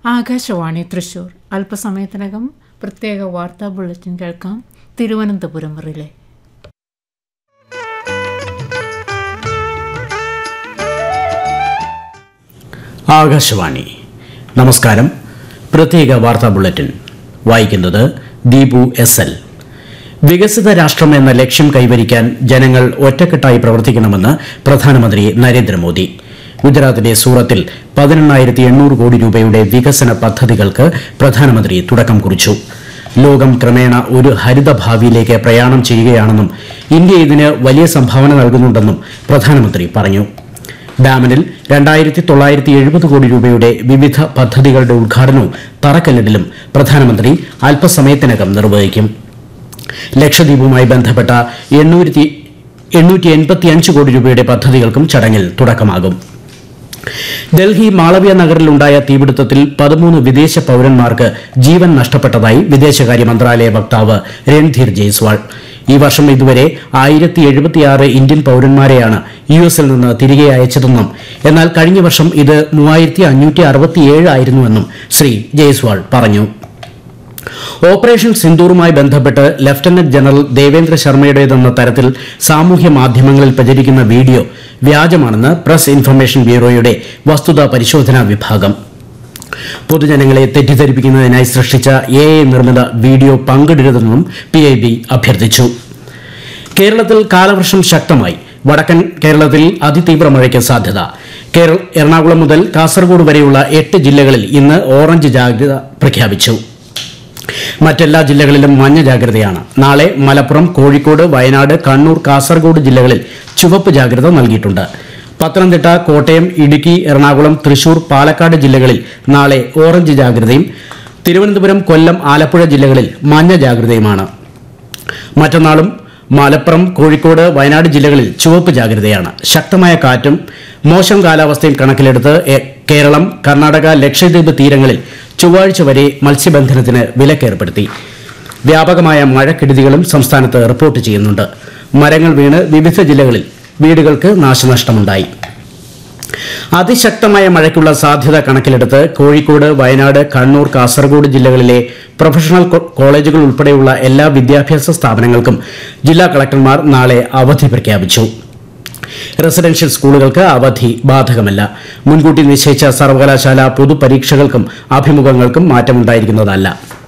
ആകാശവാണി തൃശൂർ അല്പസമയത്തിനകം പ്രത്യേക വാർത്താ ബുള്ളറ്റിൻ കേൾക്കാം തിരുവനന്തപുരം റിലേ ആകാശവാണി നമസ്കാരം പ്രത്യേക വാർത്താ ബുള്ളറ്റിൻ വായിക്കുന്നത് ദീപു എസ് എൽ വികസിത രാഷ്ട്രം എന്ന ലക്ഷ്യം കൈവരിക്കാൻ ജനങ്ങൾ ഒറ്റക്കെട്ടായി പ്രവർത്തിക്കണമെന്ന് പ്രധാനമന്ത്രി നരേന്ദ്രമോദി ഗുജറാത്തിലെ സൂറത്തിൽ പതിനെണ്ണായിരത്തി എണ്ണൂറ് കോടി രൂപയുടെ വികസന പദ്ധതികൾക്ക് പ്രധാനമന്ത്രി തുടക്കം കുറിച്ചു ലോകം ക്രമേണ ഒരു ഹരിത ഭാവിയിലേക്ക് പ്രയാണം ചെയ്യുകയാണെന്നും ഇന്ത്യ ഇതിന് വലിയ സംഭാവന നൽകുന്നുണ്ടെന്നും പ്രധാനമന്ത്രി പറഞ്ഞു ഡാമനിൽ രണ്ടായിരത്തി തൊള്ളായിരത്തി എഴുപത് കോടി രൂപയുടെ വിവിധ പദ്ധതികളുടെ ഉദ്ഘാടനവും തറക്കല്ലിടലും പ്രധാനമന്ത്രി അല്പസമയത്തിനകം നിർവഹിക്കും ലക്ഷദ്വീപുമായി ബന്ധപ്പെട്ട എണ്ണൂറ്റി എണ്ണൂറ്റി എൺപത്തിയഞ്ച് കോടി രൂപയുടെ പദ്ധതികൾക്കും ചടങ്ങിൽ തുടക്കമാകും ഡൽഹി മാളവ്യ നഗറിലുണ്ടായ തീപിടുത്തത്തിൽ പതിമൂന്ന് വിദേശ പൌരന്മാർക്ക് ജീവൻ നഷ്ടപ്പെട്ടതായി വിദേശകാര്യ മന്ത്രാലയ വക്താവ് രൺധീർ ജയ്സ്വാൾ ഈ വർഷം ഇതുവരെ ആയിരത്തി എഴുപത്തിയാറ് ഇന്ത്യൻ പൌരന്മാരെയാണ് യു എസിൽ നിന്ന് തിരികെ അയച്ചതെന്നും എന്നാൽ കഴിഞ്ഞ വർഷം ഇത് മൂവായിരത്തി അഞ്ഞൂറ്റി അറുപത്തിയേഴ് ആയിരുന്നുവെന്നും ശ്രീ ജയ്സ്വാൾ പറഞ്ഞു ഓപ്പറേഷൻ സിന്ദൂറുമായി ബന്ധപ്പെട്ട് ലഫ്റ്റനന്റ് ജനറൽ ദേവേന്ദ്ര ശർമ്മയുടേതെന്ന തരത്തിൽ സാമൂഹ്യ മാധ്യമങ്ങളിൽ പ്രചരിക്കുന്ന വീഡിയോ വ്യാജമാണെന്ന് പ്രസ് ഇൻഫർമേഷൻ ബ്യൂറോയുടെ വസ്തുതാ പരിശോധനാ വിഭാഗം പൊതുജനങ്ങളെ തെറ്റിദ്ധരിപ്പിക്കുന്നതിനായി സൃഷ്ടിച്ച എ ഐ നിർമ്മിത വീഡിയോ പങ്കിടരുതെന്നും പി ഐ ബി അഭ്യർത്ഥിച്ചു കേരളത്തിൽ കാലവർഷം ശക്തമായി വടക്കൻ കേരളത്തിൽ അതിതീവ്ര മഴയ്ക്ക് സാധ്യത കേരള എറണാകുളം മുതൽ കാസർഗോഡ് വരെയുള്ള എട്ട് ജില്ലകളിൽ ഇന്ന് ഓറഞ്ച് ജാഗ്രത പ്രഖ്യാപിച്ചു മറ്റെല്ലാ ജില്ലകളിലും മഞ്ഞ ജാഗ്രതയാണ് നാളെ മലപ്പുറം കോഴിക്കോട് വയനാട് കണ്ണൂർ കാസർഗോഡ് ജില്ലകളിൽ ചുവപ്പ് ജാഗ്രത നൽകിയിട്ടുണ്ട് പത്തനംതിട്ട കോട്ടയം ഇടുക്കി എറണാകുളം തൃശൂർ പാലക്കാട് ജില്ലകളിൽ നാളെ ഓറഞ്ച് ജാഗ്രതയും തിരുവനന്തപുരം കൊല്ലം ആലപ്പുഴ ജില്ലകളിൽ മഞ്ഞ ജാഗ്രതയുമാണ് മറ്റന്നാളും മലപ്പുറം കോഴിക്കോട് വയനാട് ജില്ലകളിൽ ചുവപ്പ് ജാഗ്രതയാണ് ശക്തമായ കാറ്റും മോശം കാലാവസ്ഥയും കണക്കിലെടുത്ത് എ- കേരളം കർണാടക ലക്ഷദ്വീപ് തീരങ്ങളിൽ ചൊവ്വാഴ്ച വരെ മത്സ്യബന്ധനത്തിന് വിലക്കേർപ്പെടുത്തി വ്യാപകമായ മഴക്കെടുതികളും സംസ്ഥാനത്ത് റിപ്പോർട്ട് ചെയ്യുന്നുണ്ട് മരങ്ങൾ വീണ് വിവിധ ജില്ലകളിൽ വീടുകൾക്ക് നാശനഷ്ടമുണ്ടായി അതിശക്തമായ മഴയ്ക്കുള്ള സാധ്യത കണക്കിലെടുത്ത് കോഴിക്കോട് വയനാട് കണ്ണൂർ കാസർഗോഡ് ജില്ലകളിലെ പ്രൊഫഷണൽ കോ- കോളേജുകൾ ഉൾപ്പെടെയുള്ള എല്ലാ വിദ്യാഭ്യാസ സ്ഥാപനങ്ങൾക്കും ജില്ലാ കളക്ടർമാർ നാളെ അവധി പ്രഖ്യാപിച്ചു റെസിഡൻഷ്യൽ സ്കൂളുകൾക്ക് അവധി ബാധകമല്ല മുൻകൂട്ടി നിശ്ചയിച്ച സർവകലാശാല പൊതുപരീക്ഷകൾക്കും അഭിമുഖങ്ങൾക്കും മാറ്റമുണ്ടായിരിക്കുന്നതല്ല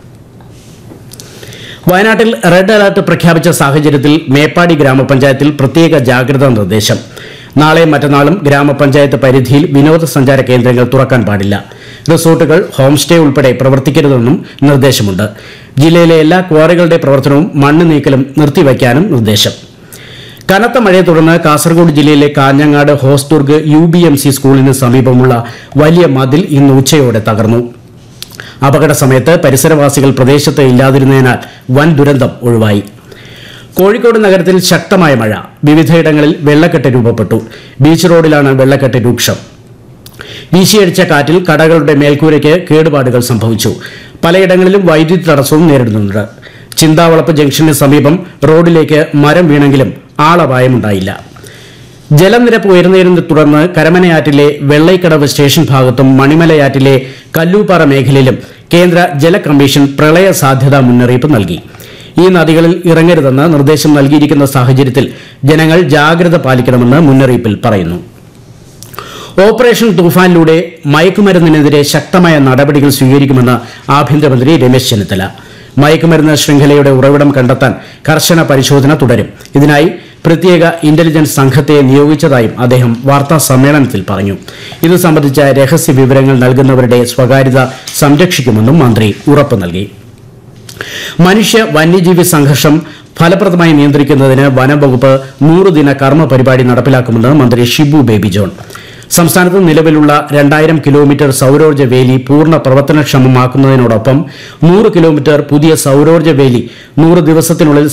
വയനാട്ടിൽ റെഡ് അലർട്ട് പ്രഖ്യാപിച്ച സാഹചര്യത്തിൽ മേപ്പാടി ഗ്രാമപഞ്ചായത്തിൽ പ്രത്യേക ജാഗ്രതാ നിർദ്ദേശം നാളെ മറ്റന്നാളും ഗ്രാമപഞ്ചായത്ത് പരിധിയിൽ വിനോദസഞ്ചാര കേന്ദ്രങ്ങൾ തുറക്കാൻ പാടില്ല റിസോർട്ടുകൾ ഹോം സ്റ്റേ ഉൾപ്പെടെ പ്രവർത്തിക്കരുതെന്നും നിർദ്ദേശമുണ്ട് ജില്ലയിലെ എല്ലാ ക്വാറികളുടെ പ്രവർത്തനവും മണ്ണ് നീക്കലും നിർത്തിവയ്ക്കാനും നിർദ്ദേശം കനത്ത മഴയെ തുടർന്ന് കാസർഗോഡ് ജില്ലയിലെ Kanhangad Hosdurg U B M C സ്കൂളിന് സമീപമുള്ള വലിയ മതിൽ ഇന്ന് ഉച്ചയോടെ തകർന്നു അപകട സമയത്ത് പരിസരവാസികൾ പ്രദേശത്ത് ഇല്ലാതിരുന്നതിനാൽ വൻ ദുരന്തം ഒഴിവായി കോഴിക്കോട് നഗരത്തിൽ ശക്തമായ മഴ വിവിധയിടങ്ങളിൽ വെള്ളക്കെട്ട് രൂപപ്പെട്ടു ബീച്ച് റോഡിലാണ് വെള്ളക്കെട്ട് രൂക്ഷം വീശിയടിച്ച കാറ്റിൽ കടകളുടെ മേൽക്കൂരയ്ക്ക് കേടുപാടുകൾ സംഭവിച്ചു പലയിടങ്ങളിലും വൈദ്യുതി തടസ്സവും നേരിടുന്നുണ്ട് ചിന്താവളപ്പ് ജംഗ്ഷന് സമീപം റോഡിലേക്ക് മരം വീണെങ്കിലും ആളപായമുണ്ടായില്ല ജലനിരപ്പ് ഉയർന്നതിനെ തുടർന്ന് കരമനയാറ്റിലെ വെള്ളൈക്കടവ് സ്റ്റേഷൻ ഭാഗത്തും മണിമലയാറ്റിലെ കല്ലൂപ്പാറ മേഖലയിലും കേന്ദ്ര ജല കമ്മീഷൻ പ്രളയ സാധ്യതാ മുന്നറിയിപ്പ് നൽകി ഈ നദികളിൽ ഇറങ്ങരുതെന്ന് നിർദ്ദേശം നൽകിയിരിക്കുന്ന സാഹചര്യത്തിൽ ജനങ്ങൾ ജാഗ്രത പാലിക്കണമെന്ന് മുന്നറിയിപ്പിൽ പറയുന്നു ഓപ്പറേഷൻ തൂഫാനിലൂടെ മയക്കുമരുന്നിനെതിരെ ശക്തമായ നടപടികൾ സ്വീകരിക്കുമെന്ന് ആഭ്യന്തരമന്ത്രി രമേശ് ചെന്നിത്തല മയക്കുമരുന്ന് ശൃംഖലയുടെ ഉറവിടം കണ്ടെത്താൻ കർശന പരിശോധന തുടരും ഇതിനായി പ്രത്യേക ഇന്റലിജൻസ് സംഘത്തെ നിയോഗിച്ചതായും അദ്ദേഹം വാർത്താ സമ്മേളനത്തിൽ പറഞ്ഞു ഇത് സംബന്ധിച്ച രഹസ്യ വിവരങ്ങൾ നൽകുന്നവരുടെ സ്വകാര്യത സംരക്ഷിക്കുമെന്നും മന്ത്രി ഉറപ്പ് നൽകി മനുഷ്യ വന്യജീവി സംഘർഷം ഫലപ്രദമായി നിയന്ത്രിക്കുന്നതിന് വനംവകുപ്പ് നൂറുദിന കർമ്മ പരിപാടി നടപ്പിലാക്കുമെന്ന് മന്ത്രി ഷിബു ബേബി ജോൺ സംസ്ഥാനത്ത് നിലവിലുള്ള രണ്ടായിരം കിലോമീറ്റർ സൌരോർജ്ജ വേലി പൂർണ്ണ പ്രവർത്തനക്ഷമമാക്കുന്നതിനോടൊപ്പം നൂറ് കിലോമീറ്റർ പുതിയ സൌരോർജ്ജ വേലി നൂറ് ദിവസത്തിനുള്ളിൽ